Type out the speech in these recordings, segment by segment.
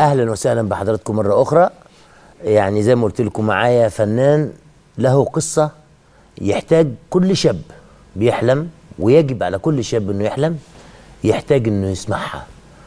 اهلا وسهلا بحضراتكم مره اخرى يعني زي ما قلت لكم معايا فنان له قصه يحتاج كل شاب بيحلم ويجب على كل شاب انه يحلم يحتاج انه يسمعها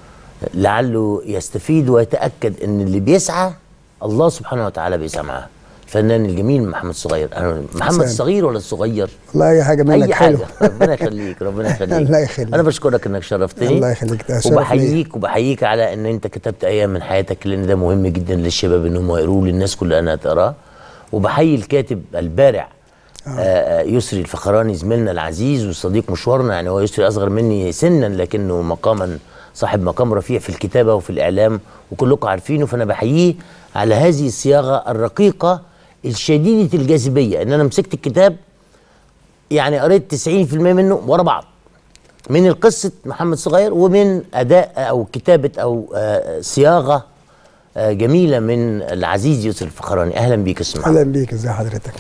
لعله يستفيد ويتاكد ان اللي بيسعى الله سبحانه وتعالى بيسعى معاه الفنان الجميل محمد صغير أنا محمد سلام. الصغير ولا الصغير والله اي حاجه منك اي حلو حاجه ربنا يخليك ربنا يخليك الله يخليك. انا بشكرك انك شرفتني الله يخليك، ده شرف وبحييك وبحييك على ان انت كتبت ايام من حياتك لان ده مهم جدا للشباب ان هم يقروه للناس كلها انها تقراه وبحيي الكاتب البارع آه. آه يسري الفخراني زميلنا العزيز وصديق مشوارنا يعني هو يسري اصغر مني سنا لكنه مقاما صاحب مقام رفيع في الكتابه وفي الاعلام وكلكم عارفينه فانا بحييه على هذه الصياغه الرقيقه الشديده الجاذبيه ان انا مسكت الكتاب يعني قريت 90% منه ورا بعض من قصة محمد صغير ومن أداء أو كتابة أو آه، صياغة آه، جميلة من العزيز يوسف الفخراني أهلا بيك اسمع اهلا بيك ازي حضرتك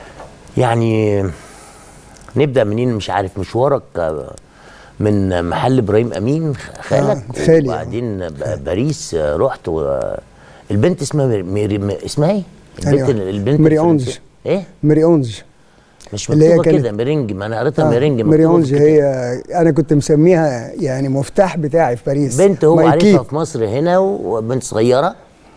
يعني نبدأ منين مش عارف مشوارك آه، من محل إبراهيم أمين خالك آه، خالي. وبعدين ب- باريس آه، رحت و... البنت اسمها ميري... ميري... اسمها ايه؟ ثانية البنت واحدة. البنت ميري الفرنسية. أونج. ايه؟ ماري اونج مش اللي هي مكتوبة كانت- كده ميرينج ما انا قريتها آه، ميرينج ماري مكتوبة اونج في الكتاب. هي انا كنت مسميها يعني مفتاح بتاعي في باريس بنت هو مايكي. عارفها في مصر هنا وبنت صغيره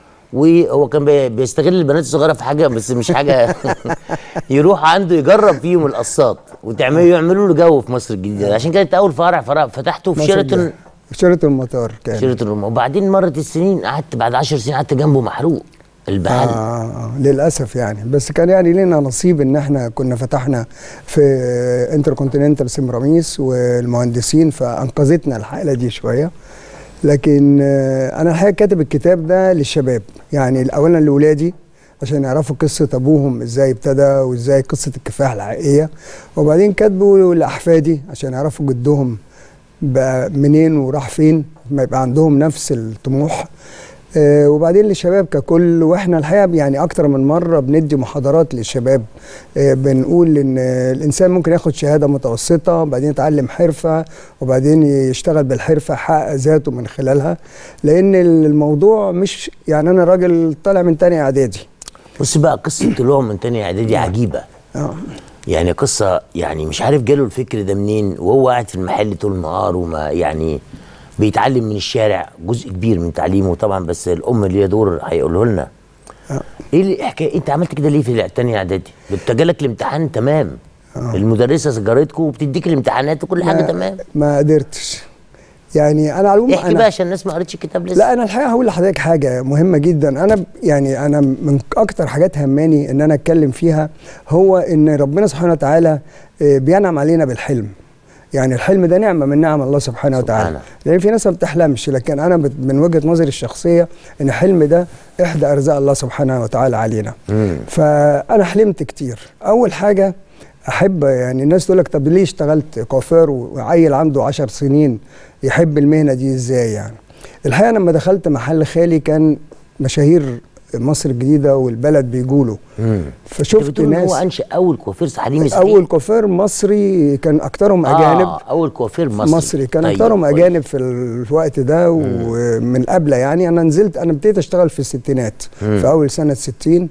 وهو كان بي- بيستغل البنات الصغيره في حاجه بس مش حاجه يروح عنده يجرب فيهم القصات وتعملوا يعملوا له جو في مصر الجديده عشان كده اول فرع فرع فتحته في مصر شيراتون الجاية. في شيراتون المطار كان شيراتون روما وبعدين مرت السنين قعدت بعد 10 سنين قعدت جنبه محروق البحل آه آه للاسف يعني بس كان يعني لنا نصيب ان احنا كنا فتحنا في انتر كونتيننتال سمراميس والمهندسين فانقذتنا الحاله دي شويه لكن آه انا الحقيقه كاتب الكتاب ده للشباب يعني اولا لاولادي عشان يعرفوا قصه ابوهم ازاي ابتدى وازاي قصه الكفاح الحقيقيه وبعدين كاتبه لاحفادي عشان يعرفوا جدهم بقى منين وراح فين ما يبقى عندهم نفس الطموح آه، وبعدين للشباب ككل واحنا الحقيقه يعني اكتر من مره بندي محاضرات للشباب آه، بنقول ان آه، الانسان ممكن ياخد شهاده متوسطه وبعدين يتعلم حرفه وبعدين يشتغل بالحرفه يحقق ذاته من خلالها لان الموضوع مش يعني انا راجل طالع من تاني اعدادي بص بقى قصه طلوعه من تاني اعدادي عجيبه اه يعني قصه يعني مش عارف جاله الفكر ده منين وهو قاعد في المحل طول النهار وما يعني بيتعلم من الشارع جزء كبير من تعليمه طبعا بس الام اللي هي دور هيقوله لنا آه. ايه الحكايه انت عملت كده ليه في التانية اعدادي؟ ده جالك الامتحان تمام المدرسه سجارتكم وبتديك الامتحانات وكل حاجه ما- تمام ما قدرتش يعني انا على العموم احكي أنا بقى عشان الناس ما قريتش الكتاب لسه لا انا الحقيقه هقول لحضرتك حاجه مهمه جدا انا ب- يعني انا من اكتر حاجات هماني ان انا اتكلم فيها هو ان ربنا سبحانه وتعالى آه، بينعم علينا بالحلم يعني الحلم ده نعمه من نعم الله سبحانه وتعالى سبحانه. لان في ناس ما بتحلمش لكن انا بت- من وجهه نظري الشخصيه ان الحلم ده احدى ارزاق الله سبحانه وتعالى علينا مم. فانا حلمت كتير اول حاجه احب يعني الناس تقول لك طب ليه اشتغلت كوافير وعيل عنده عشر سنين يحب المهنه دي ازاي يعني الحقيقه لما دخلت محل خالي كان مشاهير مصر الجديده والبلد بيقولوا مم. انت فشفت بتقول ان هو ناس انشا اول كوافير حليمي صحيح اول كوافير مصري كان اكترهم اجانب آه اول كوافير مصري مصري كان طيب، اكترهم كويس. اجانب في الوقت ده ومن قبل يعني انا نزلت انا ابتديت اشتغل في الستينات مم. في اول سنه 60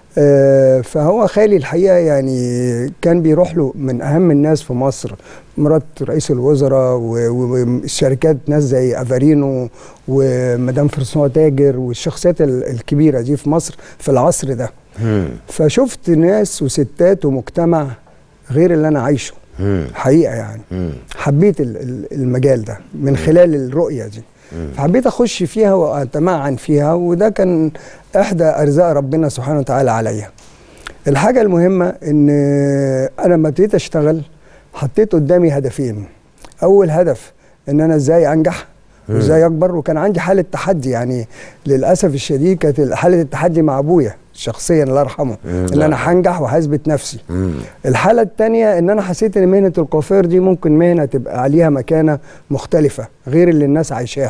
آه، فهو خالي الحقيقه يعني كان بيروح له من اهم الناس في مصر مرات رئيس الوزراء و- و- والشركات ناس زي افارينو ومدام فرسوا تاجر والشخصيات ال- الكبيره دي في مصر في العصر ده مم. فشفت ناس وستات ومجتمع غير اللي انا عايشه مم. حقيقه يعني مم. حبيت ال- ال- المجال ده من خلال الرؤيه دي فحبيت اخش فيها واتمعن فيها وده كان احدى ارزاق ربنا سبحانه وتعالى عليا الحاجه المهمه ان انا لما ابتديت اشتغل حطيت قدامي هدفين اول هدف ان انا ازاي انجح وازاي اكبر وكان عندي حاله تحدي يعني للاسف الشديد كانت حاله التحدي مع ابويا شخصيا الله يرحمه مم، ان الله انا هنجح وهثبت نفسي مم. الحالة التانية ان انا حسيت ان مهنة الكوافير دي ممكن مهنة تبقى عليها مكانة مختلفة غير اللي الناس عايشاها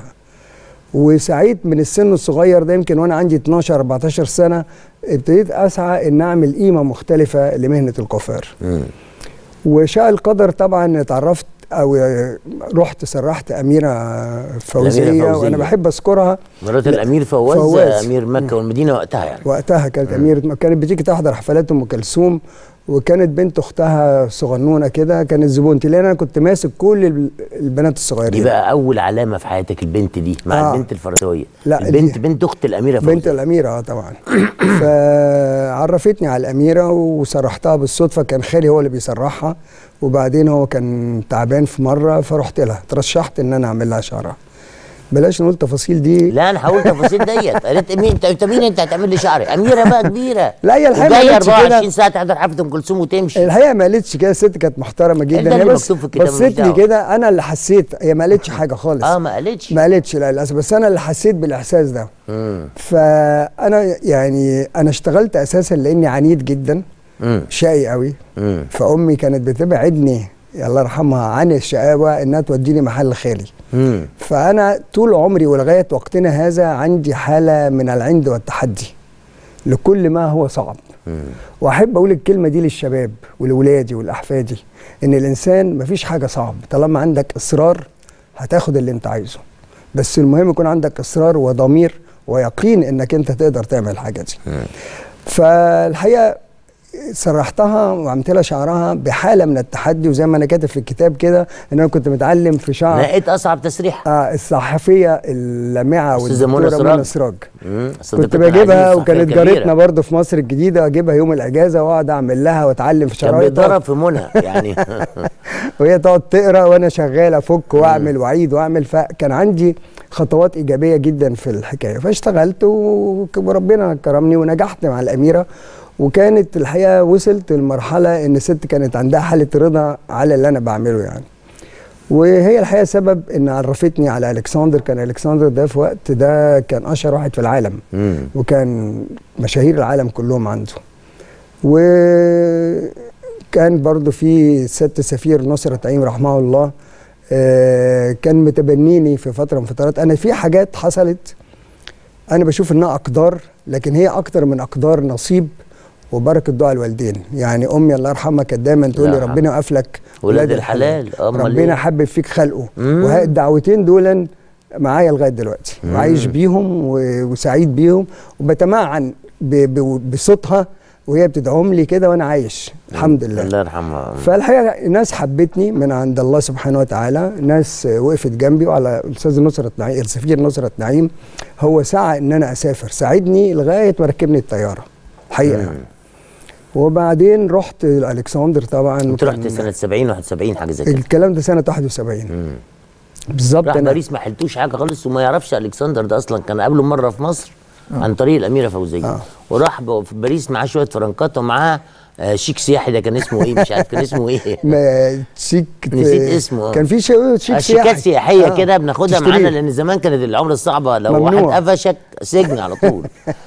وسعيت من السن الصغير ده يمكن وانا عندي 12 14 سنة ابتديت اسعى ان اعمل قيمة مختلفة لمهنة الكوافير مم. وشاء القدر طبعا اتعرفت او آه، رحت سرحت اميره فوزيه, فوزية. وانا بحب اذكرها مرات الامير فواز, فواز. امير مكه والمدينه وقتها يعني وقتها كانت اميره كانت بتيجي تحضر حفلات ام كلثوم وكانت بنت اختها صغنونه كده كانت زبونتي لان انا كنت ماسك كل ال- البنات دي الصغيرين بقى اول علامه في حياتك البنت دي مع آه. البنت الفرنسويه لا، البنت دي- بنت اخت الاميره فوزيه بنت الاميره اه طبعا فعرفتني على الاميره وسرحتها بالصدفه كان خالي هو اللي بيسرحها وبعدين هو كان تعبان في مره فرحت لها ترشحت ان انا اعمل لها شعرها بلاش نقول تفاصيل دي لا انا هقول تفاصيل ديت قالت مين انت أنت مين انت هتعمل لي شعري اميره بقى كبيره لا، هي الحقيقة ما وجايه قالتش كده. 24 ساعه تحضر حفله ام كلثوم وتمشي الحقيقه ما قالتش كده الست كانت محترمه ده جدا اللي هي بس مكتوب في الكتاب، ماليش بصيت لي دعوة. كده انا اللي حسيت هي ما قالتش حاجه خالص اه ما قالتش ما قالتش لا للاسف بس انا اللي حسيت بالاحساس ده امم فانا يعني انا اشتغلت اساسا لاني عنيد جدا امم شقي قوي امم فامي كانت بتبعدني الله يرحمها عن الشقاوه انها توديني محل خالي امم فانا طول عمري ولغايه وقتنا هذا عندي حاله من العند والتحدي لكل ما هو صعب واحب اقول الكلمه دي للشباب ولولادي ولاحفادي ان الانسان مفيش حاجه صعب طالما عندك اصرار هتاخد اللي انت عايزه بس المهم يكون عندك اصرار وضمير ويقين انك انت تقدر تعمل الحاجه دي فالحقيقه سرحتها وعملت لها شعرها بحاله من التحدي وزي ما انا كاتب في الكتاب كده ان انا كنت متعلم في شعر نقيت اصعب تسريح آه الصحفيه اللامعه أستاذة منى والدكتوره سراج. منى سراج امم كنت بجيبها وكانت جارتنا برضه في مصر الجديده اجيبها يوم الاجازه واقعد اعمل لها واتعلم في كان شرايط بيتضرب في منى يعني وهي تقعد تقرا وانا شغال افك واعمل واعيد واعمل فكان عندي خطوات ايجابيه جدا في الحكايه فاشتغلت و- وربنا كرمني ونجحت مع الاميره وكانت الحقيقه وصلت لمرحله ان الست كانت عندها حاله رضا على اللي انا بعمله يعني وهي الحقيقه سبب ان عرفتني على الكسندر كان الكسندر ده في وقت ده كان اشهر واحد في العالم امم وكان مشاهير العالم كلهم عنده وكان برضو في ست سفير نصرة عيم رحمه الله آه، كان متبنيني في فترة من فترات أنا في حاجات حصلت أنا بشوف إنها أقدار لكن هي أكتر من أقدار نصيب وبركة دعاء الوالدين يعني أمي الله يرحمها كانت دايما تقول لي الله ربنا يوقف لك ولاد الحلال، أمال ربنا إيه؟ حبب فيك خلقه مم. وه- الدعوتين دول معايا لغايه دلوقتي وعايش بيهم و- وسعيد بيهم وبتمعن ب- ب- بصوتها وهي بتدعم لي كده وانا عايش الحمد لله الله يرحمها فالحقيقه ناس حبتني من عند الله سبحانه وتعالى ناس وقفت جنبي وعلى الاستاذ نصرة نعيم السفير نصرة نعيم هو سعى ان انا اسافر ساعدني لغايه ما ركبني الطياره الحقيقه يعني. وبعدين رحت الكسندر طبعا انت وكان- رحت سنه 70 71 حاجه زي كده الكلام ده سنه 71 مم. بالظبط راح انا باريس ما حلتوش حاجه خالص وما يعرفش الكسندر ده اصلا كان قبله مره في مصر عن طريق الاميره فوزيه آه. وراح ب- في باريس معاه شويه فرنكات ومعاه آه، شيك سياحي ده كان اسمه ايه مش عارف كان اسمه ايه ما شيك نسيت اسمه. كان في شيء شيك آه، سياحي شيكات سياحيه آه. كده بناخدها تشتريه. معانا لان زمان كانت العمله الصعبه لو ممنوع. واحد قفشك سجن على طول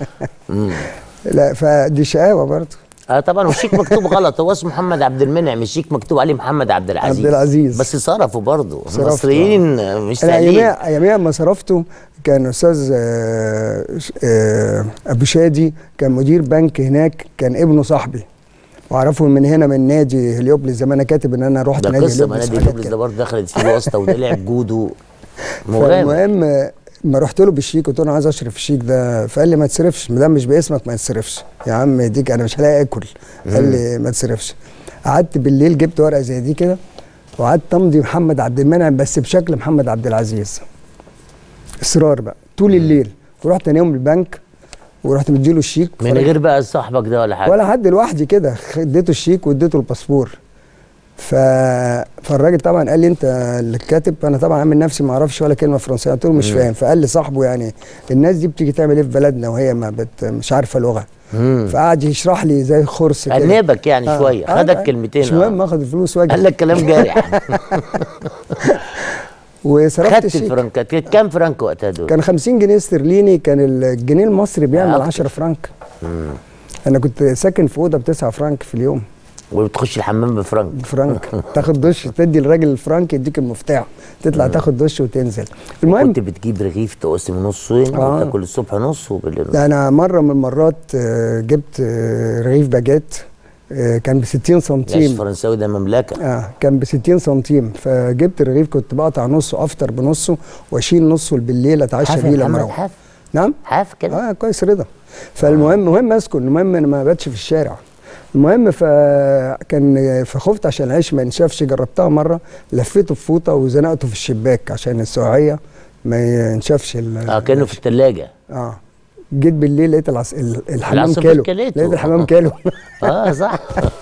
لا فدي شقاوه برضه اه طبعا والشيك مكتوب غلط هو اسمه محمد عبد المنعم الشيك مكتوب عليه محمد عبد العزيز عبد العزيز. بس صرفوا برضه صرفته، المصريين آه، مش انا سهلين اياميها اياميها لما صرفته كان استاذ آه، ش- آه، ابو شادي كان مدير بنك هناك كان ابنه صاحبي واعرفه من هنا من نادي هليوبلس زي ما انا كاتب ان انا رحت ده نادي قصه ما هليوبلس نادي وحاجات لوبلس كده. ده برضه دخلت فيه واسطه وده لعب جودو مغامر فالمهم آه، ما رحت له بالشيك قلت له انا عايز اصرف الشيك ده فقال لي ما تصرفش ما دام مش باسمك ما تصرفش يا عم ديك انا مش هلاقي اكل قال لي ما تصرفش قعدت بالليل جبت ورقه زي دي كده وقعدت امضي محمد عبد المنعم بس بشكل محمد عبد العزيز اصرار بقى طول الليل ورحت تاني يوم البنك ورحت مديله الشيك من فرج- غير بقى صاحبك ده ولا حاجه ولا حد لوحدي كده خ- اديته الشيك واديته الباسبور ف... فالراجل طبعا قال لي انت اللي كاتب انا طبعا عامل نفسي ما اعرفش ولا كلمه فرنسيه قلت له مش فاهم فقال لي صاحبه يعني الناس دي بتيجي تعمل ايه في بلدنا وهي ما بت... مش عارفه لغه مم. فقعد يشرح لي زي خرس كده أنبك يعني آه. شويه آه، خدك آه. كلمتين مش آه. مهم اخد الفلوس واجي قال لك كلام جارح وصرفت خدت الشيك الفرنكات كانت كام فرنك وقتها دول؟ كان 50 جنيه استرليني كان الجنيه المصري بيعمل أكتر. 10 فرنك انا كنت ساكن في اوضه ب 9 فرنك في اليوم وبتخش الحمام بفرنك فرنك تاخد دش تدي الراجل الفرنك يديك المفتاح تطلع تاخد دش وتنزل المهم كنت بتجيب رغيف تقسم نصين آه. وتاكل الصبح نص وبالليل نص ده انا مره من المرات آه، جبت آه، رغيف باجيت آه، كان ب 60 العيش سنتيم الفرنساوي ده مملكه اه كان ب 60 سنتيم فجبت الرغيف كنت بقطع نصه افطر بنصه واشيل نصه بالليل اتعشى حاف بيه يا لما محمد اروح حاف نعم حاف كده اه كويس رضا فالمهم مهم اسكن المهم انا ما باتش في الشارع المهم فكان فخفت عشان العيش ما ينشفش جربتها مره لفيته في فوطه وزنقته في الشباك عشان السقعيه ما ينشفش ال- اه كانه في الثلاجه اه جيت بالليل لقيت العص... ال- الحمام العصافير كيلو كلته. لقيت الحمام كيلو اه صح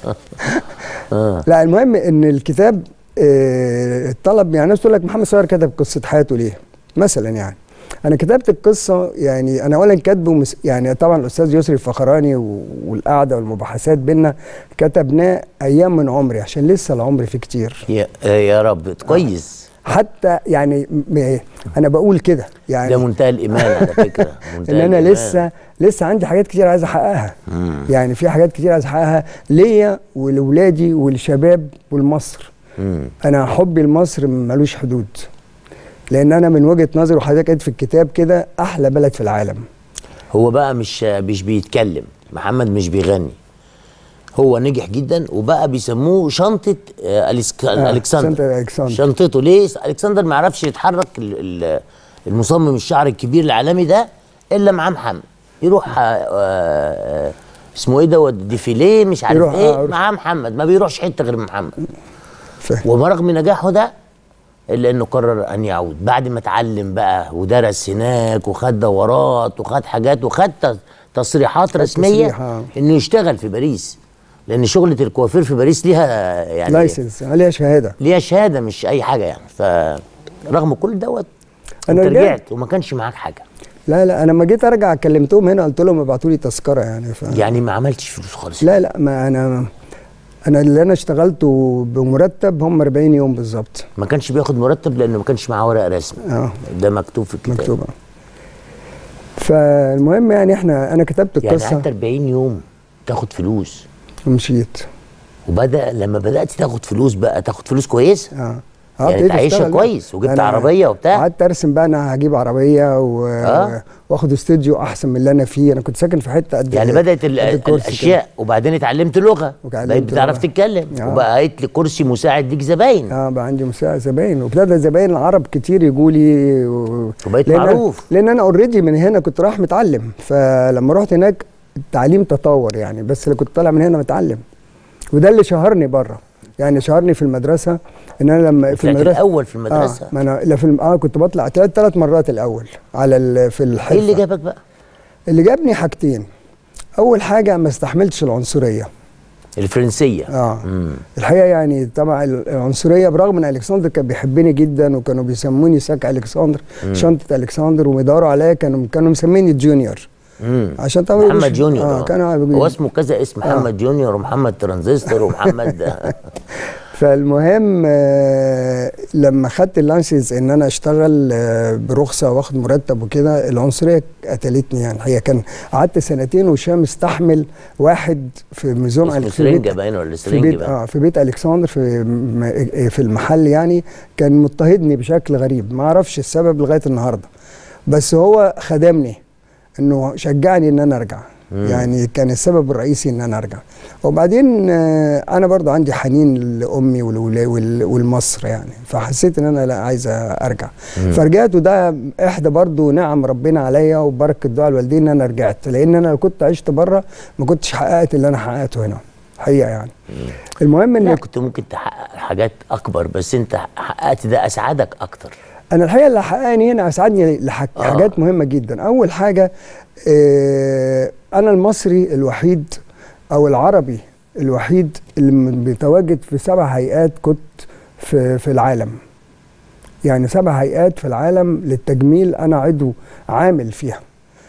اه لا المهم ان الكتاب آه، طلب يعني الناس تقول لك محمد صغير كتب قصه حياته ليه؟ مثلا يعني انا كتبت القصه يعني انا اولا كاتبه مس- يعني طبعا الاستاذ يسري الفخراني و- والقعده والمباحثات بينا كتبناه ايام من عمري عشان لسه العمر فيه كتير يا, آه يا رب كويس حتى يعني م- انا بقول كده يعني ده منتهى الايمان على فكره منتهى ان انا الإيمان. لسه لسه عندي حاجات كتير عايز احققها مم. يعني في حاجات كتير عايز احققها ليا ولولادي ولشباب ولمصر مم. انا حبي لمصر ملوش حدود لان انا من وجهه نظري وحضرتك قلت في الكتاب كده احلى بلد في العالم هو بقى مش مش بيتكلم محمد مش بيغني هو نجح جدا وبقى بيسموه شنطه آه، أليسك... آه، الكسندر شنطة ألكسندر. شنطته ليه الكسندر ما يعرفش يتحرك ال- ال- المصمم الشعر الكبير العالمي ده الا معاه محمد يروح آه، آه، اسمه ايه دوت ديفيليه مش عارف يروح- ايه آه، يروح. معاه محمد ما بيروحش حته غير محمد فاهم وبرغم نجاحه ده الا انه قرر ان يعود بعد ما اتعلم بقى ودرس هناك وخد دورات وخد حاجات وخد ت- تصريحات رسميه تصريح، آه. انه يشتغل في باريس لان شغله الكوافير في باريس ليها يعني لايسنس عليها شهاده ليها شهاده مش اي حاجه يعني فرغم كل دوت أنا انت رجعت. رجعت وما كانش معاك حاجه لا لا انا لما جيت ارجع كلمتهم هنا قلت لهم ابعتوا لي تذكره يعني ف... يعني ما عملتش فلوس خالص لا لا ما انا انا اللي انا اشتغلته بمرتب هم 40 يوم بالظبط ما كانش بياخد مرتب لانه ما كانش معاه ورق رسمي اه ده مكتوب في الكتاب مكتوبه فالمهم يعني احنا انا كتبت يعني القصه قعدت 40 يوم تاخد فلوس ومشيت وبدا لما بدات تاخد فلوس بقى تاخد فلوس كويس اه يعني ابتديت تعيشها أشتغل بقى. كويس وجبت أنا عربية وبتاع؟ قعدت ارسم بقى انا هجيب عربيه و... آه. واخد استوديو احسن من اللي انا فيه انا كنت ساكن في حته قد يعني بدات ال- قد الكرسي الاشياء وبعدين اتعلمت لغه وتعلمت بقيت بتعرف لغة. تتكلم آه. وبقيت لي كرسي مساعد ليك زباين كده. اه بقى عندي مساعد زباين وابتدى زباين العرب كتير يجوا لي و... وبقيت لأن- معروف. لان انا اوريدي من هنا كنت رايح متعلم فلما رحت هناك التعليم تطور يعني بس اللي كنت طالع من هنا متعلم وده اللي شهرني بره يعني شهرني في المدرسه ان انا لما في طلعت المدرسه الاول في المدرسه اه ما انا لا في الم... اه كنت بطلع ثلاث ثلاث مرات الاول على ال... في الحرفه ايه اللي جابك بقى اللي جابني حاجتين اول حاجه ما استحملتش العنصريه الفرنسيه اه مم. الحقيقه يعني طبعا العنصريه برغم ان الكسندر كان بيحبني جدا وكانوا بيسموني ساك الكسندر شنطه الكسندر وبيدوروا عليا كانوا كانوا مسميني جونيور مم. عشان طبعا محمد مش- جونيور اه آه. كانوا هو اسمه كذا اسم محمد جونيور ومحمد ترانزستور ومحمد فالمهم آه لما خدت اللانسز ان انا اشتغل آه برخصه واخد مرتب وكده العنصريه قتلتني يعني الحقيقه كان قعدت سنتين وشام استحمل واحد في ميزون اسمه في سرنجه بيت- باين ولا في سرنج بيت باين اه في بيت الكسندر في م- في المحل يعني كان مضطهدني بشكل غريب ما اعرفش السبب لغايه النهارده بس هو خدمني انه شجعني ان انا ارجع يعني كان السبب الرئيسي ان انا ارجع وبعدين آه، انا برضو عندي حنين لامي والولا- وال- والمصر يعني فحسيت ان انا لا عايز ارجع فرجعت وده احدى برضو نعم ربنا عليا وبركه دعاء الوالدين ان انا رجعت لان انا لو كنت عشت بره ما كنتش حققت اللي انا حققته هنا حقيقه يعني المهم لا ان كنت ممكن تحقق حاجات اكبر بس انت حققت ده اسعدك اكتر انا الحقيقه اللي حققني هنا اسعدني لحاجات آه. حاجات مهمه جدا اول حاجه آه انا المصري الوحيد او العربي الوحيد اللي م- بيتواجد في سبع هيئات كنت في في العالم يعني سبع هيئات في العالم للتجميل انا عضو عامل فيها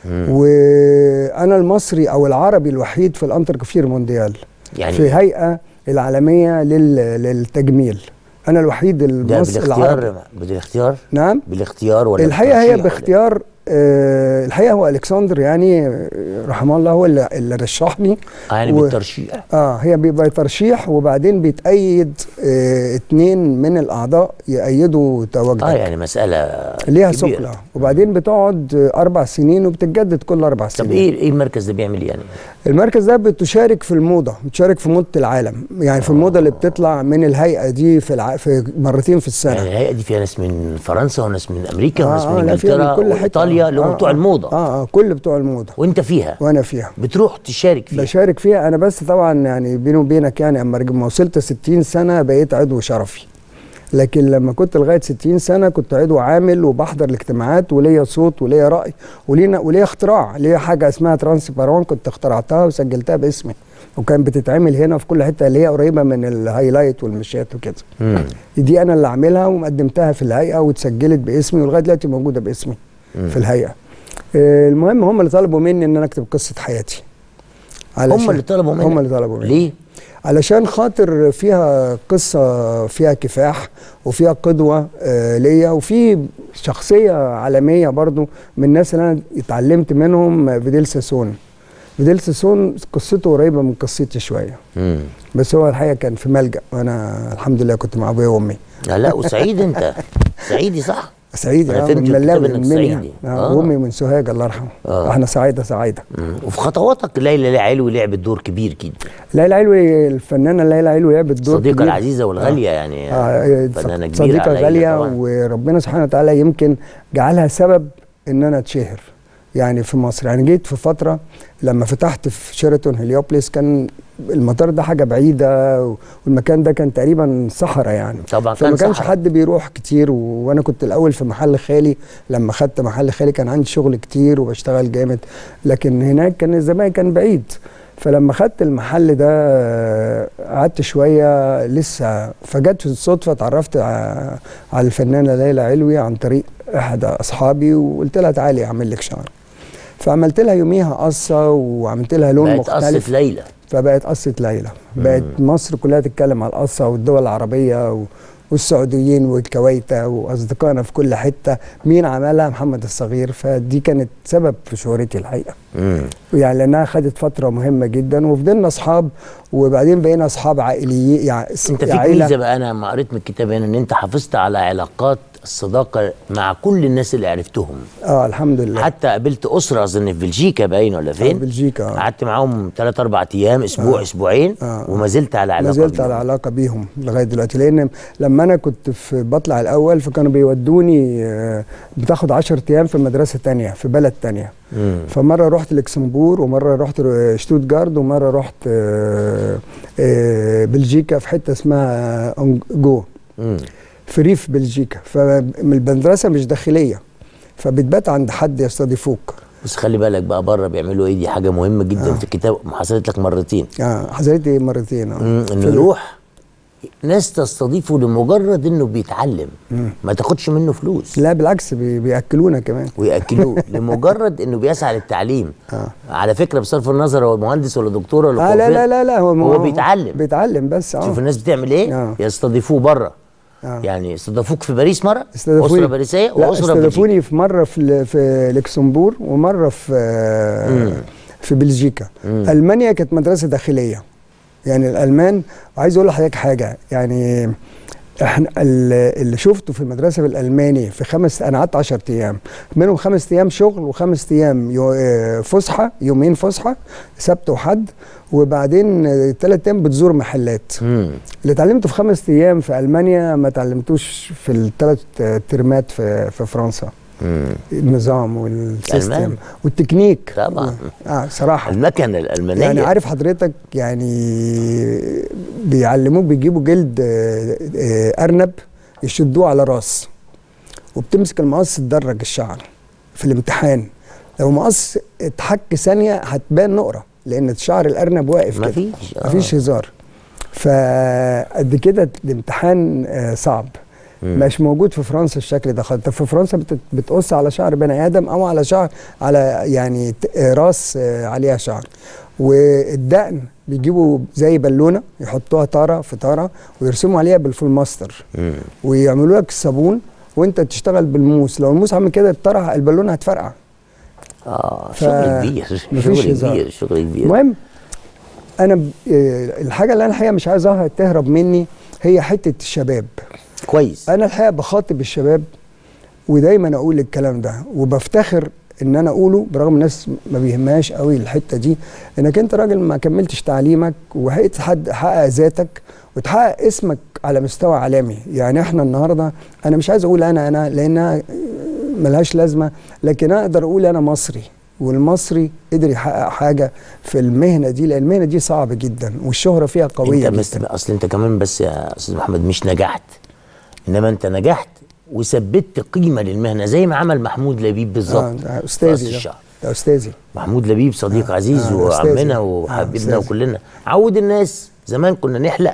وانا المصري او العربي الوحيد في الانتر كوفير مونديال يعني في هيئه العالميه لل للتجميل انا الوحيد ده المصري العربي بالاختيار بالاختيار نعم بالاختيار ولا الحقيقه هي بالترشيح ولا- باختيار آه الحقيقه هو الكسندر يعني آه، رحمه الله هو اللي, اللي رشحني آه يعني و- بالترشيح اه هي بيبقى ترشيح وبعدين بيتأيد آه اتنين من الاعضاء يأيدوا تواجدك اه يعني مساله ليها كبيرة. ثقله وبعدين بتقعد آه، اربع سنين وبتتجدد كل اربع طب سنين ايه ايه المركز ده بيعمل إيه يعني المركز ده بتشارك في الموضه بتشارك في موضه العالم يعني في الموضه اللي بتطلع من الهيئه دي في, الع... في مرتين في السنه يعني الهيئه دي فيها ناس من فرنسا وناس من امريكا وناس من لا، فيها انجلترا من كل حتة. وايطاليا اللي هم آه، بتوع آه. الموضه اه اه كل بتوع الموضه وانت فيها وانا فيها بتروح تشارك فيها بشارك فيها انا بس طبعا يعني بيني وبينك يعني اما رج- ما وصلت 60 سنه بقيت عضو شرفي لكن لما كنت لغايه 60 سنه كنت عضو عامل وبحضر الاجتماعات وليا صوت وليا راي ولينا وليا اختراع ليا حاجه اسمها ترانس بارون كنت اخترعتها وسجلتها باسمي وكان بتتعمل هنا في كل حته اللي هي قريبه من الهايلايت والمشات وكده مم. دي انا اللي عاملها ومقدمتها في الهيئه واتسجلت باسمي ولغايه دلوقتي موجوده باسمي في الهيئه آه، المهم هم اللي طلبوا مني ان انا اكتب قصه حياتي هم علشان- اللي طلبوا منك هم اللي طلبوا مني ليه؟ علشان خاطر فيها قصة فيها كفاح وفيها قدوة آه، ليا وفي شخصية عالمية برضو من الناس اللي أنا اتعلمت منهم آه، فيديل ساسون فيديل ساسون قصته قريبة من قصتي شوية مم. بس هو الحقيقة كان في ملجأ وأنا الحمد لله كنت مع أبويا وأمي لا لا وسعيد انت سعيدي صح؟ سعيد أنا آه، فهمت من الكتاب ملاوي إنك من منيا صعيدي. آه، آه. وأمي من سوهاج الله يرحمه آه. احنا سعيدة سعيدة مم. وفي خطواتك ليلى علوي لعبت دور كبير جدا ليلى علوي الفنانة ليلى علوي لعبت دور الصديقه كبير. العزيزه والغاليه يعني آه، فنانه كبيره صديقة على ليلى غالية طبعاً. وربنا سبحانه وتعالى يمكن جعلها سبب ان انا اتشهر يعني في مصر يعني جيت في فترة لما فتحت في شيراتون هليوبلس كان المطار ده حاجة بعيدة والمكان ده كان تقريبا صحراء يعني طبعا كان فما كانش صحراء. حد بيروح كتير و... وانا كنت الاول في محل خالي لما خدت محل خالي كان عندي شغل كتير وبشتغل جامد لكن هناك كان الزمان كان بعيد فلما خدت المحل ده آه، قعدت شويه لسه فجت الصدفه اتعرفت ع- على الفنانه ليلى علوي عن طريق احد اصحابي وقلت لها تعالي اعمل لك شعر فعملت لها يوميها قصه وعملت لها لون بقت مختلف قصه ليلى فبقت قصة ليلى بقت مصر كلها تتكلم على القصة والدول العربية و... والسعوديين والكويتة وأصدقائنا في كل حتة مين عملها محمد الصغير فدي كانت سبب في شهرتي الحقيقة مم. يعني لأنها خدت فترة مهمة جدا وفضلنا أصحاب وبعدين بقينا أصحاب عائليين يعني انت فيك عائلة- ميزه بقى انا لما قريت من الكتاب هنا ان انت حافظت على علاقات الصداقه مع كل الناس اللي عرفتهم اه الحمد لله حتى قابلت اسره اظن في بلجيكا باين ولا فين بلجيكا آه. قعدت معاهم ثلاث اربع ايام اسبوع اسبوعين آه. وما زلت على علاقه ما زلت بيهم. على علاقه بيهم لغايه دلوقتي لان لما انا كنت في بطلع الاول فكانوا بيودوني آه، بتاخد 10 ايام في مدرسه تانية في بلد تانية مم. فمره رحت لكسمبور ومره رحت ر- شتوتجارد ومره رحت آه، آه، بلجيكا في حته اسمها جو مم. في ريف بلجيكا فالمدرسه مش داخليه فبتبات عند حد يستضيفوك بس خلي بالك بقى بره بيعملوا ايه دي حاجه مهمه جدا في الكتاب حصلت لك مرتين اه حصلت لي مرتين اه مم. انه في- يروح ناس تستضيفه لمجرد انه بيتعلم ما تاخدش منه فلوس لا بالعكس بي- بياكلونا كمان وياكلوه لمجرد انه بيسعى للتعليم آه. على فكره بصرف النظر هو مهندس ولا دكتور ولا اه لا كوافير، لا لا لا هو بيتعلم بيتعلم بس اه شوف الناس بتعمل ايه آه. يستضيفوه بره آه. يعني استضافوك في باريس مره استضافوني اسره باريسيه لا واسره بلجيكا استضافوني في مره في ال- في لكسمبور ومره في مم. في بلجيكا المانيا كانت مدرسه داخليه يعني الالمان وعايز اقول لحضرتك حاجه يعني احنا ال- اللي شفته في المدرسه بالالماني في خمس انا قعدت 10 ايام منهم خمس ايام شغل وخمس ايام يو- آه، فسحه يومين فسحه سبت وحد وبعدين ثلاث ايام بتزور محلات مم. اللي اتعلمته في خمس ايام في المانيا ما اتعلمتوش في الثلاث ترمات في في فرنسا مم. النظام الألمان. والسيستم والتكنيك طبعا اه صراحه المكنه الالمانيه يعني عارف حضرتك يعني بيعلموك بيجيبوا جلد آه، آه، ارنب يشدوه على راس وبتمسك المقص تدرج الشعر في الامتحان لو مقص اتحك ثانيه هتبان نقره لان شعر الارنب واقف كده مفيش آه. مفيش هزار فقد كده الامتحان آه، صعب مم. مش موجود في فرنسا الشكل ده خالص طب في فرنسا بت- بتقص على شعر بني ادم او على شعر على يعني ت- آه، راس آه، عليها شعر والدقن بيجيبوا زي بالونه يحطوها طاره في طاره ويرسموا عليها بالفلماستر مم. ويعملوا لك الصابون وانت تشتغل بالموس لو الموس عمل كده الطرح البالونه هتفرقع اه ف- شغل كبير مفيش شغل هزار. كبير شغل كبير المهم انا ب- آه، الحاجه اللي انا الحقيقه مش عايزها تهرب مني هي حته الشباب كويس انا الحقيقه بخاطب الشباب ودايما اقول الكلام ده وبفتخر ان انا اقوله برغم الناس ما بيهمهاش قوي الحته دي انك انت راجل ما كملتش تعليمك وحققت حد حقق ذاتك وتحقق اسمك على مستوى عالمي يعني احنا النهارده انا مش عايز اقول انا انا لانها ملهاش لازمه لكن اقدر اقول انا مصري والمصري قدر يحقق حاجه في المهنه دي لان المهنه دي صعبه جدا والشهره فيها قويه انت بس جدا اصل انت كمان بس يا استاذ محمد مش نجحت انما انت نجحت وثبتت قيمه للمهنه زي ما عمل محمود لبيب بالظبط آه، ده في رأس استاذي ده, الشهر. ده استاذي محمود لبيب صديق آه، عزيز آه، أستاذي. وعمنا آه، وحبيبنا أستاذي. وكلنا عود الناس زمان كنا نحلق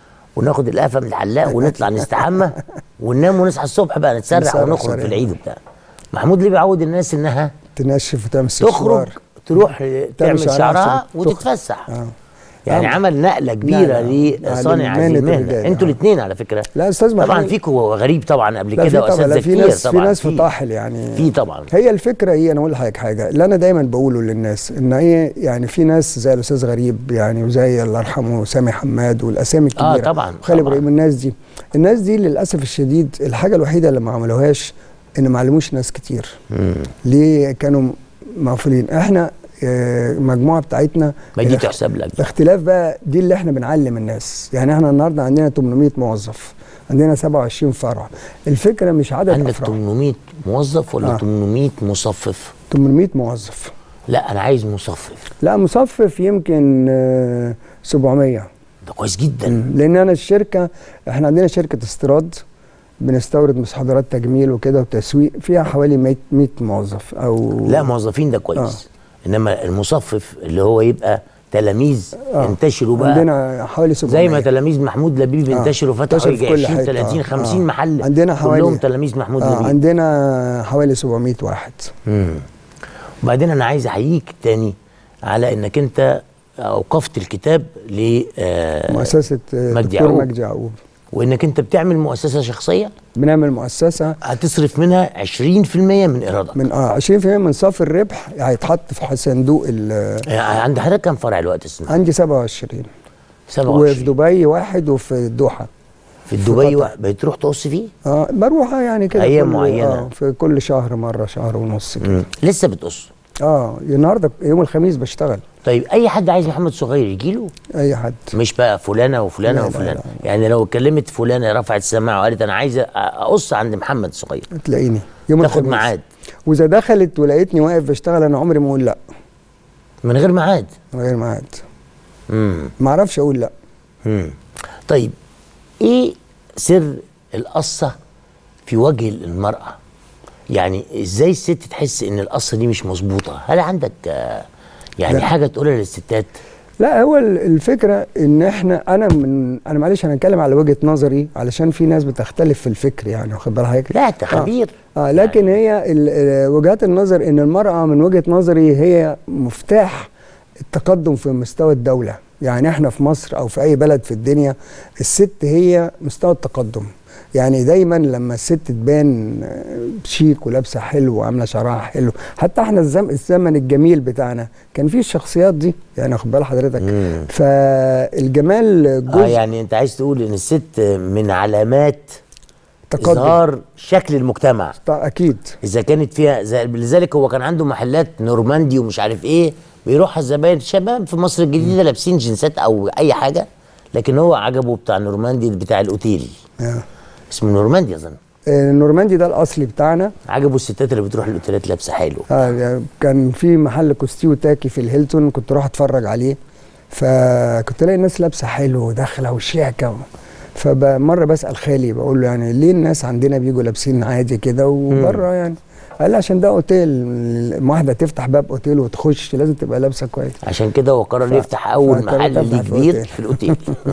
وناخد القفا من الحلاق ونطلع نستحمى وننام ونصحى الصبح بقى نتسرح نتسرح ونخرج في سريع. العيد وبتاع محمود لبيب عود الناس انها تنشف وتمسك تخرج تروح تعمل شعرها شعرها عشان وتتفسح آه. يعني آه. عمل نقله كبيره لا، لصانع هذه لمهنة المهنه الرجال، انتوا آه. الاثنين على فكره لا استاذ طبعا محمود فيكوا غريب طبعا قبل لا في كده طبعا لا واساتذه في كتير ناس في طبعا ناس فطاحل يعني في طبعا هي الفكره هي انا اقول لحضرتك حاجه اللي انا دايما بقوله للناس ان ايه يعني في ناس زي الاستاذ غريب يعني وزي الله يرحمه سامي حماد والاسامي الكبيره آه، طبعاً، وخالد طبعاً. ابراهيم الناس دي الناس دي للاسف الشديد الحاجه الوحيده اللي ما عملوهاش ان ما علموش ناس كتير مم. ليه كانوا مغفولين احنا آه، المجموعه بتاعتنا ما دي الاخ- تحسب لك بقى. الاختلاف بقى دي اللي احنا بنعلم الناس يعني احنا النهارده عندنا 800 موظف عندنا 27 فرع الفكره مش عدد عندك افرع 800 موظف ولا آه. 800 مصفف 800 موظف لا انا عايز مصفف لا مصفف يمكن آه، 700 ده كويس جدا مم. لان انا الشركه احنا عندنا شركه استيراد بنستورد مستحضرات تجميل وكده وتسويق فيها حوالي 100 100 موظف او لا موظفين ده كويس انما المصفف اللي هو يبقى تلاميذ آه. انتشروا بقى عندنا حوالي 700 زي ما تلاميذ محمود لبيب آه. انتشروا فتحوا انتشروا يجي في كل 20 حتة. 30 آه. 50 آه. محل عندنا حوالي كلهم تلاميذ محمود آه لبيب عندنا حوالي 700 واحد مم. وبعدين انا عايز احييك تاني على انك انت اوقفت الكتاب ل آه، مؤسسه آه، مجدي دكتور يعقوب. مجدي يعقوب وانك انت بتعمل مؤسسه شخصيه بنعمل مؤسسه هتصرف منها 20% من ايرادك من اه 20% من صافي الربح هيتحط في صندوق ال- يعني عند حضرتك كام فرع الوقت السنه؟ عندي 27 وفي 27 دبي واحد وفي الدوحه في دبي قطر. وا- بتروح تقص فيه؟ اه بروح يعني كده أيام كل- معينة. آه في كل شهر مره شهر ونص كده مم. لسه بتقص اه النهارده يوم الخميس بشتغل طيب اي حد عايز محمد صغير يجي له اي حد مش بقى فلانه وفلانه لا، لا، وفلانه لا. يعني لو اتكلمت فلانه رفعت السماعه وقالت انا عايزه اقص عند محمد صغير تلاقيني يوم تاخد الخميس ميعاد واذا دخلت ولقيتني واقف بشتغل انا عمري ما اقول لا من غير ميعاد من غير ميعاد امم ما اعرفش اقول لا امم طيب ايه سر القصه في وجه المراه يعني ازاي الست تحس ان القصه دي مش مظبوطه هل عندك آه، يعني لا. حاجه تقولها للستات لا هو ال- الفكره ان احنا انا من انا معلش انا هتكلم على وجهه نظري علشان في ناس بتختلف في الفكر يعني واخد بال حضرتك لا انت خبير اه لكن هي ال- ال- وجهات النظر ان المراه من وجهه نظري هي مفتاح التقدم في مستوى الدوله يعني احنا في مصر او في اي بلد في الدنيا الست هي مستوى التقدم يعني دايما لما الست تبان آه، شيك ولابسه حلو وعامله شعرها حلو حتى احنا الزم الزمن الجميل بتاعنا كان فيه الشخصيات دي يعني واخد بال حضرتك مم. فالجمال جزء اه يعني انت عايز تقول ان الست من علامات تقدم اظهار شكل المجتمع اكيد اذا كانت فيها زي- لذلك هو كان عنده محلات نورماندي ومش عارف ايه بيروح الزباين شباب في مصر الجديده لابسين جنسات او اي حاجه لكن هو عجبه بتاع نورماندي بتاع الاوتيل آه. اسمه نورماندي اظن آه، النورماندي ده الاصلي بتاعنا عجبه الستات اللي بتروح الاوتيلات لابسه حلو آه يعني كان في محل كوستي وتاكي في الهيلتون كنت اروح اتفرج عليه فكنت الاقي الناس لابسه حلو وداخله وشياكه فمره بسال خالي بقول له يعني ليه الناس عندنا بيجوا لابسين عادي كده وبره يعني قال لي عشان ده اوتيل لما واحده تفتح باب اوتيل وتخش لازم تبقى لابسه كويس عشان كده هو قرر يفتح اول فقررت محل أفتح ليه في كبير أوتيل. في الاوتيل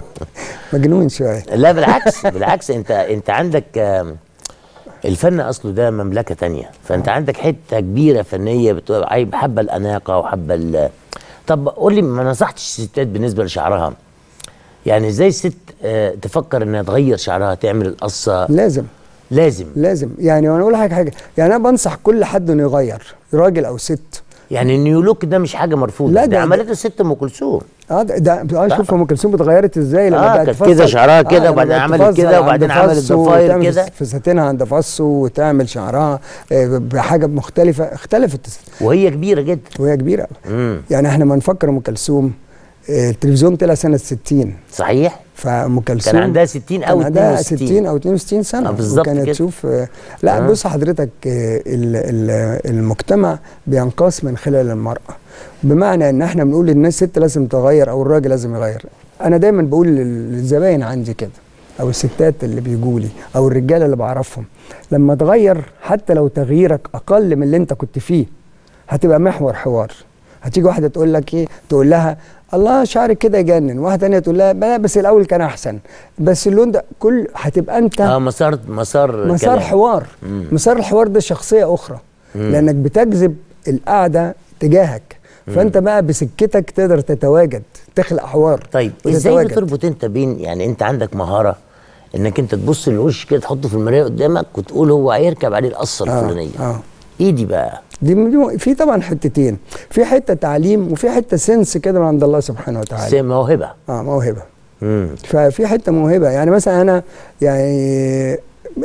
مجنون شويه لا بالعكس بالعكس انت انت عندك آم، الفن اصله ده مملكه تانية فانت عندك حته كبيره فنيه بتبقى عايب- حابه الاناقه وحابه ال- طب قول لي ما نصحتش الستات بالنسبه لشعرها يعني ازاي الست آه، تفكر انها تغير شعرها تعمل القصه لازم لازم لازم يعني وانا اقول لك حاجه يعني انا بنصح كل حد انه يغير راجل او ست يعني النيو لوك ده مش حاجه مرفوضه لا، لا ده- ده عملته الست ام كلثوم اه ده, ده اه شوف ام كلثوم اتغيرت ازاي لما آه، بقت كانت تفصل- كده شعرها كده لما وبعدين بقت عملت تفصل كده وبعدين عند عملت فص ضفاير وتعمل كده. فساتينها عند فص وتعمل شعرها آه، بحاجه مختلفه اختلفت وهي كبيره جدا وهي كبيره امم يعني احنا ما نفكر ام كلثوم آه، التلفزيون طلع سنه 60 صحيح فام كلثوم كان عندها 60 او كان عندها 62 60 او 62 سنه آه، بالظبط وكانت كده. تشوف آه، لا آه. بص حضرتك آه، ال- ال- المجتمع بينقاس من خلال المراه بمعنى ان احنا بنقول ان الست لازم تغير او الراجل لازم يغير انا دايما بقول لل- للزباين عندي كده او الستات اللي بيجوا لي او الرجاله اللي بعرفهم لما تغير حتى لو تغييرك اقل من اللي انت كنت فيه هتبقى محور حوار هتيجي واحده تقول لك ايه تقول لها الله شعرك كده يجنن واحده تانية تقول لها لا بس الاول كان احسن بس اللون ده كل هتبقى انت اه مسار مسار مسار كلام. حوار مم. مسار الحوار ده شخصيه اخرى مم. لانك بتجذب القعده تجاهك فانت بقى بسكتك تقدر تتواجد تخلق حوار طيب ازاي وتتواجد. بتربط انت بين يعني انت عندك مهاره انك انت تبص للوش كده تحطه في المرايه قدامك وتقول هو هيركب عليه القصه آه، الفلانيه آه. ايه دي بقى دي دي- في طبعا حتتين في حته تعليم وفي حته سنس كده من عند الله سبحانه وتعالى سي موهبه اه موهبه امم ففي حته موهبه يعني مثلا انا يعني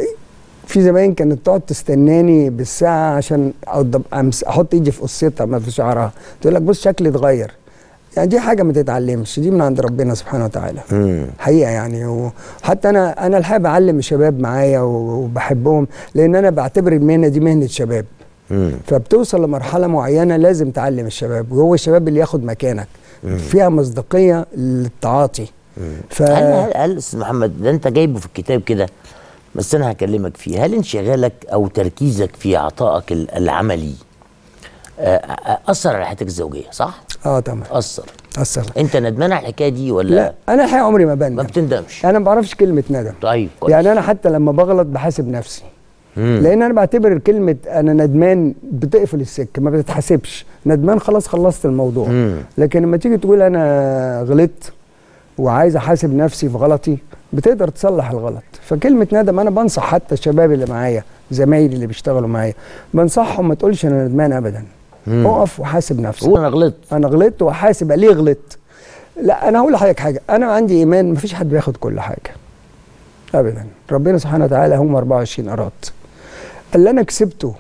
في زمان كانت تقعد تستناني بالساعه عشان أوضب- أمس احط ايدي في قصتها ما في شعرها تقول لك بص شكلي اتغير يعني دي حاجه ما تتعلمش دي من عند ربنا سبحانه وتعالى امم حقيقه يعني وحتى انا انا الحقيقه بعلم الشباب معايا وبحبهم لان انا بعتبر المهنه دي مهنه شباب امم فبتوصل لمرحله معينه لازم تعلم الشباب وهو الشباب اللي ياخد مكانك فيها مصداقيه للتعاطي ف... هل هل هل استاذ محمد ده انت جايبه في الكتاب كده بس انا هكلمك فيه هل انشغالك او تركيزك في عطائك ال- العملي آه، آه، اثر على حياتك الزوجيه صح؟ اه تمام اثر اثر انت ندمان على الحكايه دي ولا لا انا الحقيقه عمري ما ما بندم بتندمش انا ما بعرفش كلمه ندم طيب كويس يعني انا حتى لما بغلط بحاسب نفسي مم. لان انا بعتبر كلمه انا ندمان بتقفل السكه ما بتتحاسبش ندمان خلاص خلصت الموضوع مم. لكن لما تيجي تقول انا غلطت وعايز احاسب نفسي في غلطي بتقدر تصلح الغلط فكلمه ندم انا بنصح حتى الشباب اللي معايا زمايلي اللي بيشتغلوا معايا بنصحهم ما تقولش انا ندمان ابدا مم. اقف وحاسب نفسك قول انا غلطت انا غلطت وحاسب ليه غلطت لا انا هقول لحضرتك حاجه انا عندي ايمان مفيش حد بياخد كل حاجه ابدا ربنا سبحانه وتعالى هم 24 اراد اللي انا كسبته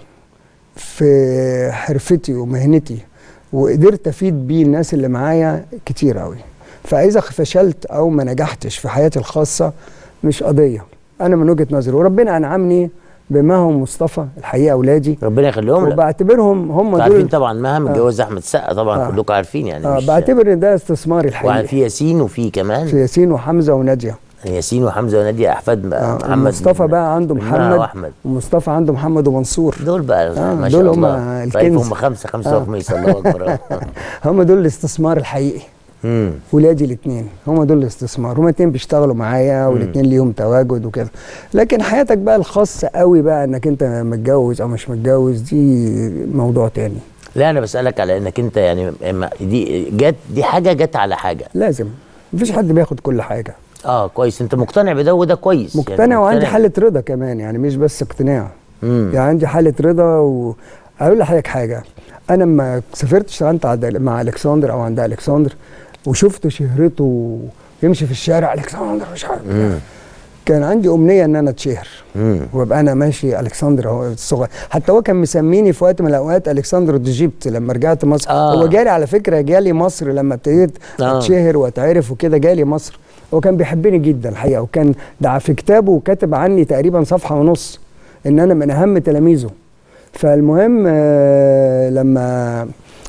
في حرفتي ومهنتي وقدرت افيد بيه الناس اللي معايا كتير قوي فاذا فشلت او ما نجحتش في حياتي الخاصه مش قضيه انا من وجهه نظري وربنا انعمني بمهم مصطفى الحقيقه اولادي ربنا يخليهم لك وبعتبرهم هم انتوا عارفين دول طبعا مها متجوز احمد السقا طبعا آه. كلكم عارفين يعني آه مش بعتبر ان ده استثماري الحقيقي وفي ياسين وفي كمان في ياسين وحمزه وناديه ياسين وحمزه وناديه احفاد آه محمد مصطفى بقى عنده من مها محمد واحمد ومصطفى عنده محمد ومنصور دول بقى آه، ما شاء دول هم الله الكنز. طيب هم خمسه خمسه آه. وخميس الله اكبر هم دول الاستثمار الحقيقي امم ولادي الاثنين هم دول الاستثمار هم الاثنين بيشتغلوا معايا والاثنين ليهم تواجد وكده لكن حياتك بقى الخاصه قوي بقى انك انت متجوز او مش متجوز دي موضوع تاني لا انا بسالك على انك انت يعني ما- دي جت دي حاجه جت على حاجه لازم مفيش حد بياخد كل حاجه اه كويس انت مقتنع بده وده كويس مقتنع وعندي حاله رضا كمان يعني مش بس اقتناع امم يعني عندي حاله رضا واقول لحضرتك حاجه انا لما سافرت اشتغلت عند- مع الكسندر او عند الكسندر وشفت شهرته يمشي في الشارع الكسندر مش عارف امم كان عندي امنيه ان انا اتشهر امم وابقى انا ماشي الكسندر هو الصغير حتى هو كان مسميني في وقت من الاوقات الكسندر ديجيبت لما رجعت مصر آه. هو جالي على فكره جالي مصر لما ابتديت آه. اتشهر واتعرف وكده جالي مصر هو كان بيحبني جدا الحقيقه وكان ده في كتابه كاتب عني تقريبا صفحه ونص ان انا من اهم تلاميذه فالمهم آه، لما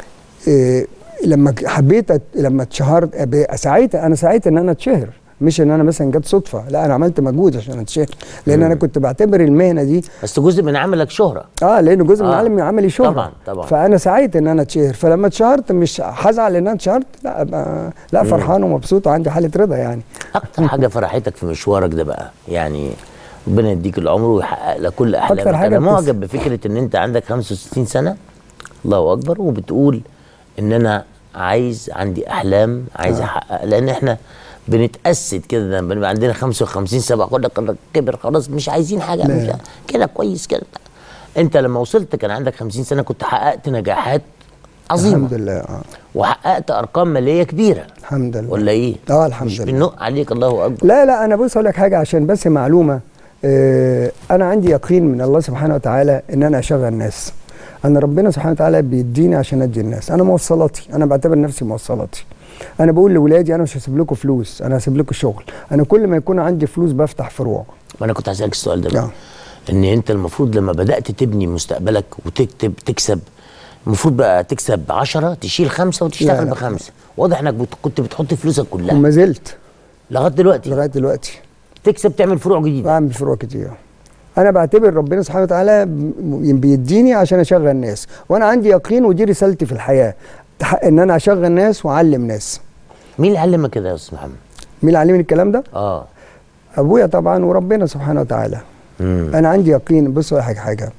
آه، لما حبيت أت- لما اتشهرت ب- سعيت انا سعيت ان انا اتشهر مش ان انا مثلا جت صدفه لا انا عملت مجهود عشان اتشهر لان انا كنت بعتبر المهنه دي بس جزء من عملك شهره اه لانه جزء من آه. عالم عملي شهره طبعاً، طبعاً. فانا سعيت ان انا اتشهر فلما اتشهرت مش هزعل ان انا اتشهرت لا أبقى لا فرحان ومبسوط وعندي حاله رضا يعني اكتر حاجه فرحتك في مشوارك ده بقى يعني ربنا يديك العمر ويحقق لك كل احلامك حاجة انا بتس- معجب بفكره ان انت عندك 65 سنه الله اكبر وبتقول ان انا عايز عندي احلام عايز احقق لان احنا بنتأسد كده لما بنبقى عندنا 55 سبعة كل لك كبر خلاص مش عايزين حاجه لا. مش كده كويس كده انت لما وصلت كان عندك 50 سنه كنت حققت نجاحات عظيمه الحمد لله اه وحققت ارقام ماليه كبيره الحمد لله ولا ايه اه الحمد مش لله بنق عليك الله اكبر لا لا انا بص اقول لك حاجه عشان بس معلومه آه انا عندي يقين من الله سبحانه وتعالى ان انا اشغل ناس انا ربنا سبحانه وتعالى بيديني عشان ادي الناس انا موصلاتي انا بعتبر نفسي موصلاتي انا بقول لاولادي انا مش هسيب لكم فلوس انا هسيب لكم شغل انا كل ما يكون عندي فلوس بفتح فروع ما انا كنت هسالك السؤال ده بقى نعم. ان انت المفروض لما بدات تبني مستقبلك وتكتب تكسب المفروض بقى تكسب 10 تشيل خمسه لا، وتشتغل لا. بخمسه واضح انك بت- كنت بتحط فلوسك كلها وما زلت لغايه دلوقتي لغايه دلوقتي تكسب تعمل فروع جديده بعمل فروع كتير انا بعتبر ربنا سبحانه وتعالى ب- بيديني عشان اشغل ناس وانا عندي يقين ودي رسالتي في الحياه تح- ان انا اشغل ناس واعلم ناس مين اللي علمك كده يا استاذ محمد مين اللي علمني الكلام ده اه ابويا طبعا وربنا سبحانه وتعالى امم انا عندي يقين بص أقول لك حاجه حاجه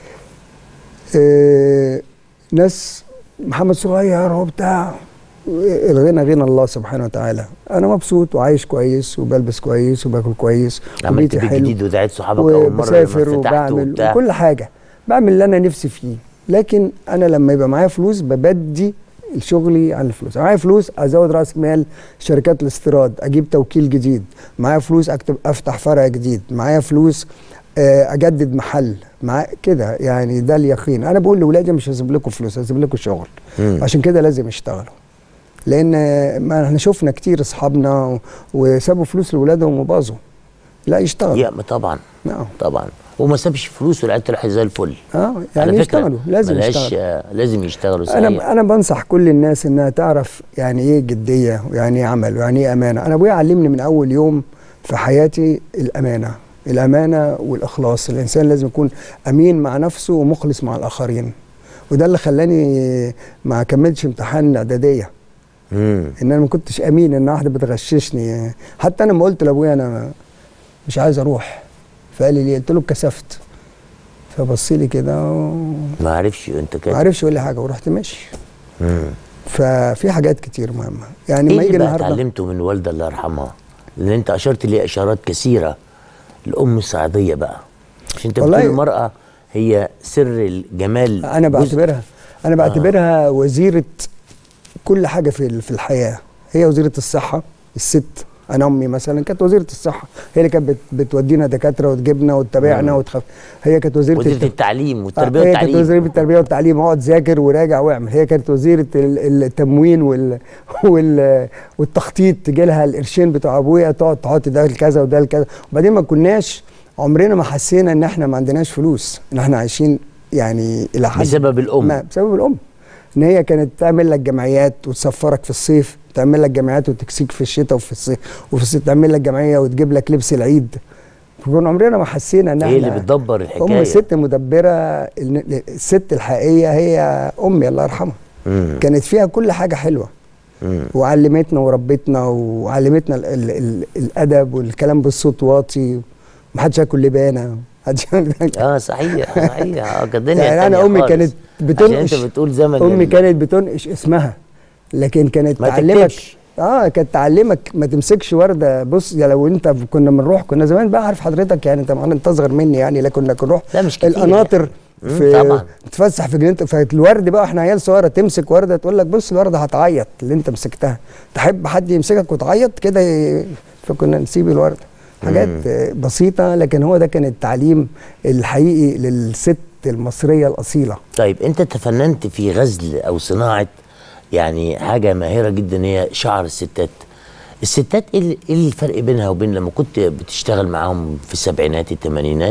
إيه ناس محمد صغير وبتاع الغنى غنى الله سبحانه وتعالى انا مبسوط وعايش كويس وبلبس كويس وباكل كويس عملت وبيتي بيت حلو جديد ودعيت صحابك اول مره لما وبسافر فتحت وبعمل وبتاع وكل حاجه بعمل اللي انا نفسي فيه لكن انا لما يبقى معايا فلوس ببدي شغلي عن الفلوس معايا فلوس ازود راس مال شركات الاستيراد اجيب توكيل جديد معايا فلوس اكتب افتح فرع جديد معايا فلوس آه، اجدد محل مع كده يعني ده اليقين انا بقول لاولادي مش هسيب لكم فلوس هسيب لكم شغل مم. عشان كده لازم يشتغلوا لان ما احنا شفنا كتير اصحابنا و- وسابوا فلوس لاولادهم وباظوا لا يشتغلوا يا طبعا نعم طبعا وما سابش فلوس والعيال طلعت زي الفل اه على يعني فكرة يشتغلوا لازم ملهاش- يشتغلوا آه، لازم يشتغلوا صحيح انا انا بنصح كل الناس انها تعرف يعني ايه جديه ويعني ايه عمل ويعني ايه امانه انا ابويا علمني من اول يوم في حياتي الامانه الامانه والاخلاص الانسان لازم يكون امين مع نفسه ومخلص مع الاخرين وده اللي خلاني ما كملتش امتحان الاعداديه مم. ان انا ما كنتش امين ان واحده بتغششني حتى انا لما قلت لابويا انا مش عايز اروح فقال لي ليه قلت له اتكسفت فبص لي كده و- ما عرفش انت ما كده عرفش يقول لي حاجه ورحت ماشي مم. ففي حاجات كتير مهمه يعني ايه ما يجي اللي بقى النهارده اتعلمته من والدة الله يرحمها لان انت اشرت لي اشارات كثيره الام الصعيديه بقى عشان انت والله- بتقول المراه هي سر الجمال انا جزء. بعتبرها انا بعتبرها وزيره كل حاجه في في الحياه هي وزيره الصحه الست انا امي مثلا كانت وزيره الصحه هي اللي كانت بت- بتودينا دكاتره وتجيبنا وتتابعنا مم. وتخف هي كانت وزيره وزيره التف- التعليم آه، والتربيه هي كانت والتعليم وزيره التربيه والتعليم اقعد ذاكر وراجع واعمل هي كانت وزيره ال- التموين وال وال والتخطيط تجي لها القرشين بتوع ابويا تقعد تحط ده لكذا وده لكذا وبعدين ما كناش عمرنا ما حسينا ان احنا ما عندناش فلوس ان احنا عايشين يعني الى حد بسبب الام ما بسبب الام ان هي كانت تعمل لك جمعيات وتسفرك في الصيف تعمل لك جمعيات وتكسيك في الشتاء وفي الصيف وفي الصيف تعمل لك جمعيه وتجيب لك لبس العيد كنا عمرنا ما حسينا ان هي احنا اللي بتدبر ام الحكايه الست مدبره ال- الست الحقيقيه هي امي الله يرحمها مم. كانت فيها كل حاجه حلوه مم. وعلمتنا وربتنا وعلمتنا ال ال ال الادب والكلام بالصوت واطي محدش ياكل لبانه محدش اه صحيح صحيح اه كانت الدنيا يعني انا تانية امي خالص. كانت عشان بتنقش انت بتقول زمن امي ال- كانت بتنقش اسمها لكن كانت ما تعلمك تكتبش. اه كانت تعلمك ما تمسكش ورده بص يا لو انت كنا بنروح كنا زمان بقى عارف حضرتك يعني انت انت اصغر مني يعني لكن كنا نروح لا مش كتير القناطر مم، في طبعا. تتفسح في جنينه فالورد بقى احنا عيال صغيره تمسك ورده تقول لك بص الورده هتعيط اللي انت مسكتها تحب حد يمسكك وتعيط كده ي- فكنا نسيب الورده حاجات مم. آه، بسيطه لكن هو ده كان التعليم الحقيقي للست المصريه الاصيله طيب انت تفننت في غزل او صناعه يعني حاجه ماهره جدا هي شعر الستات الستات ايه ال- إيه الفرق بينها وبين لما كنت بتشتغل معاهم في السبعينات الثمانينات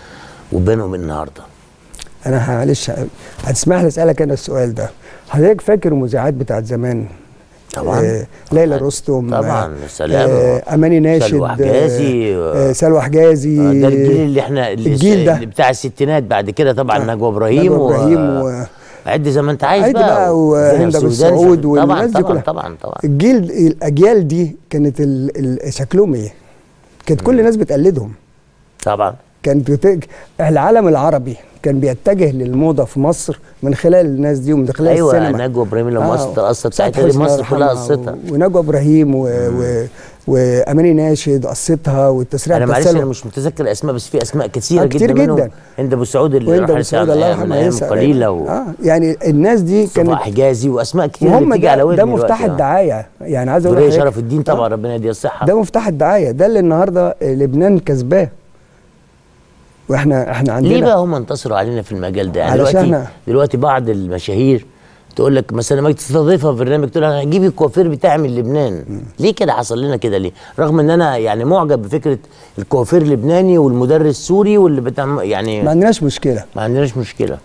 وبينهم النهارده انا معلش هتسمح لي اسالك انا السؤال ده حضرتك فاكر المذيعات بتاعت زمان طبعا آه ليلى رستم طبعا آه سلام آه اماني ناشد سلوى حجازي آه آه سلوى حجازي آه، ده الجيل اللي احنا اللي الجيل ده. اللي بتاع الستينات بعد كده طبعا آه، نجوى ابراهيم نجوى إبراهيم و... و- عد زي ما انت عايز عد بقى, بقى وزينب وهند أبو السودان، السعود طبعا والناس دي طبعا كلها. طبعا طبعا الجيل الاجيال دي كانت ال ال شكلهم ايه كانت كل الناس بتقلدهم طبعا كانت بت... العالم العربي كان بيتجه للموضه في مصر من خلال الناس دي ومن خلال ايوه السينما نجوى ابراهيم لما آه، وصلت القصه سعد بتاعتها دي حسني مصر كلها يرحمها قصتها و- ونجوى ابراهيم و... و... واماني ناشد قصتها والتسريع انا معلش التسلل. انا مش متذكر اسماء بس في اسماء كثيره آه، كتير جدا منهم جدا. هند ابو سعود اللي وهند ابو راحت سعود من الله أيام- من يرحمها ايام يسعد. قليله و... اه يعني الناس دي صفاء كانت حجازي واسماء كتير اللي وهم بتيجي على ده, ودني ده دلوقتي، مفتاح آه. الدعايه يعني عايز اقول ذريه لحضرتك- شرف الدين طبعا ربنا يديها الصحه ده مفتاح الدعايه ده اللي النهارده لبنان كسباه واحنا احنا عندنا ليه بقى هم انتصروا علينا في المجال ده يعني علشان دلوقتي إحنا- دلوقتي بعض المشاهير تقول لك مثلا لما تستضيفها في برنامج تقول انا هجيب الكوافير بتاعي من لبنان ليه كده حصل لنا كده ليه رغم ان انا يعني معجب بفكره الكوافير لبناني والمدرس سوري واللي بتاع يعني ما عندناش مشكله ما عندناش مشكله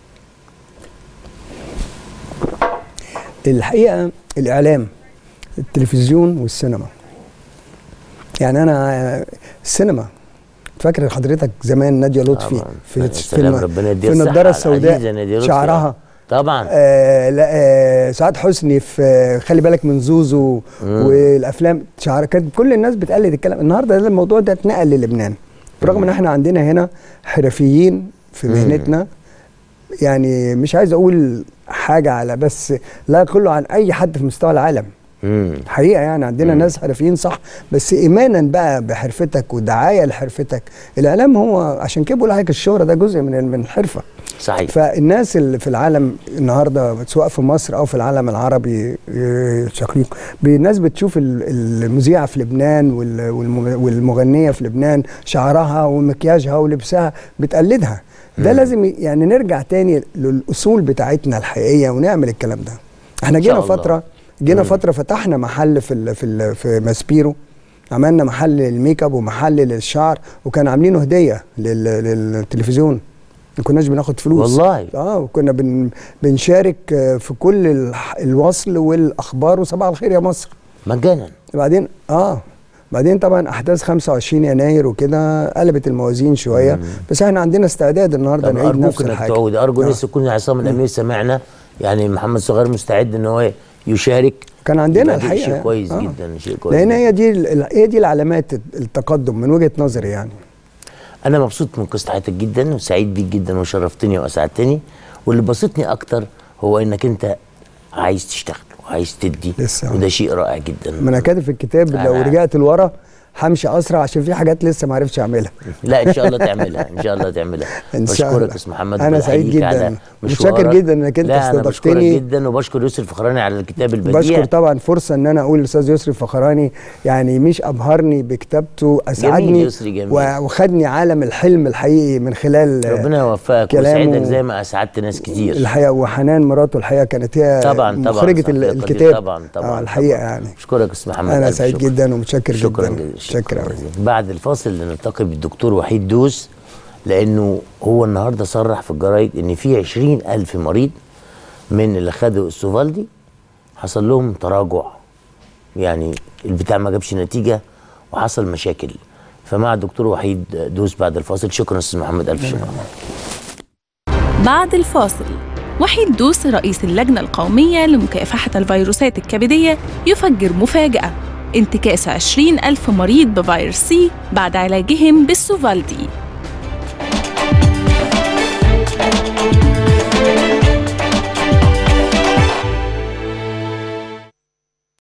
الحقيقه الاعلام التلفزيون والسينما يعني انا السينما فاكر حضرتك زمان ناديه لطفي طبعاً. في يا في, سلام، الم- ربنا يديها في الصحة النضاره العزيزة السوداء نادية لطفي. شعرها طبعا آه لا آه سعاد حسني في آه، خلي بالك من زوزو والافلام شعر كانت كل الناس بتقلد الكلام النهارده ده الموضوع ده اتنقل للبنان برغم ان احنا عندنا هنا حرفيين في مهنتنا يعني مش عايز اقول حاجه على بس لا يقل عن اي حد في مستوى العالم مم. حقيقه يعني عندنا ناس حرفيين صح بس ايمانا بقى بحرفتك ودعايه لحرفتك الاعلام هو عشان كده بقول لحضرتك الشهره ده جزء من من الحرفه صحيح فالناس اللي في العالم النهارده سواء في مصر او في العالم العربي آه، شقيق الناس بتشوف ال- المذيعه في لبنان وال- والم- والمغنيه في لبنان شعرها ومكياجها ولبسها بتقلدها ده لازم ي- يعني نرجع تاني للاصول بتاعتنا الحقيقيه ونعمل الكلام ده احنا إن شاء جينا الله. فتره جينا فتره فتحنا محل في ال في ال في ماسبيرو عملنا محل للميك اب ومحل للشعر وكان عاملينه هديه لل- للتلفزيون ما كناش بناخد فلوس والله. اه وكنا بن بنشارك آه، في كل الح- الوصل والاخبار وصباح الخير يا مصر مجانا بعدين اه بعدين طبعا احداث 25 يناير وكده قلبت الموازين شويه بس احنا عندنا استعداد النهارده طب نعيد ارجوك نفس انك الحاجه تعود ارجو آه. نفسي يكون عصام الامير سمعنا يعني محمد صغير مستعد ان هو يشارك كان عندنا يبقى ده الحقيقه شيء كويس آه. جدا شيء كويس لان جداً. هي دي ال- هي دي العلامات التقدم من وجهه نظري يعني انا مبسوط من قصه حياتك جدا وسعيد بيك جدا وشرفتني واسعدتني واللي بسطني اكتر هو انك انت عايز تشتغل وعايز تدي لسه. وده شيء رائع جدا ما انا كاتب في الكتاب لو أنا- رجعت لورا همشي اسرع عشان في حاجات لسه ما عرفتش اعملها لا ان شاء الله تعملها ان شاء الله تعملها إن شاء بشكرك الله. يا استاذ محمد أنا سعيد وبحييك جداً. على متشكر مشوارك. جداً إنك أنت لا انا بشكرك استضفتني. جدا وبشكر يوسف الفخراني على الكتاب البديع بشكر طبعا فرصه ان انا اقول للاستاذ يسري فخراني يعني مش ابهرني بكتابته اسعدني يسري، جميل. و- وخدني عالم الحلم الحقيقي من خلال آه، ربنا يوفقك كلامه ويسعدك زي ما اسعدت ناس كتير الحقيقه وحنان مراته الحقيقه كانت هي طبعا طبعا مخرجه ال- صديقتي، الكتاب طبعا طبعا آه الحقيقه طبعاً. يعني اشكرك يا استاذ محمد انا ألف سعيد شكر. جدا ومتشكر شكرا جدا جدا شكرا جزيلا بعد الفاصل نلتقي بالدكتور وحيد دوس لانه هو النهارده صرح في الجرايد ان في عشرين الف مريض من اللي خدوا السوفالدي حصل لهم تراجع يعني البتاع ما جابش نتيجه وحصل مشاكل فمع الدكتور وحيد دوس بعد الفاصل شكرا استاذ محمد الف شكر بعد الفاصل وحيد دوس رئيس اللجنة القومية لمكافحة الفيروسات الكبدية يفجر مفاجأة انتكاس 20 ألف مريض بفيروس سي بعد علاجهم بالسوفالدي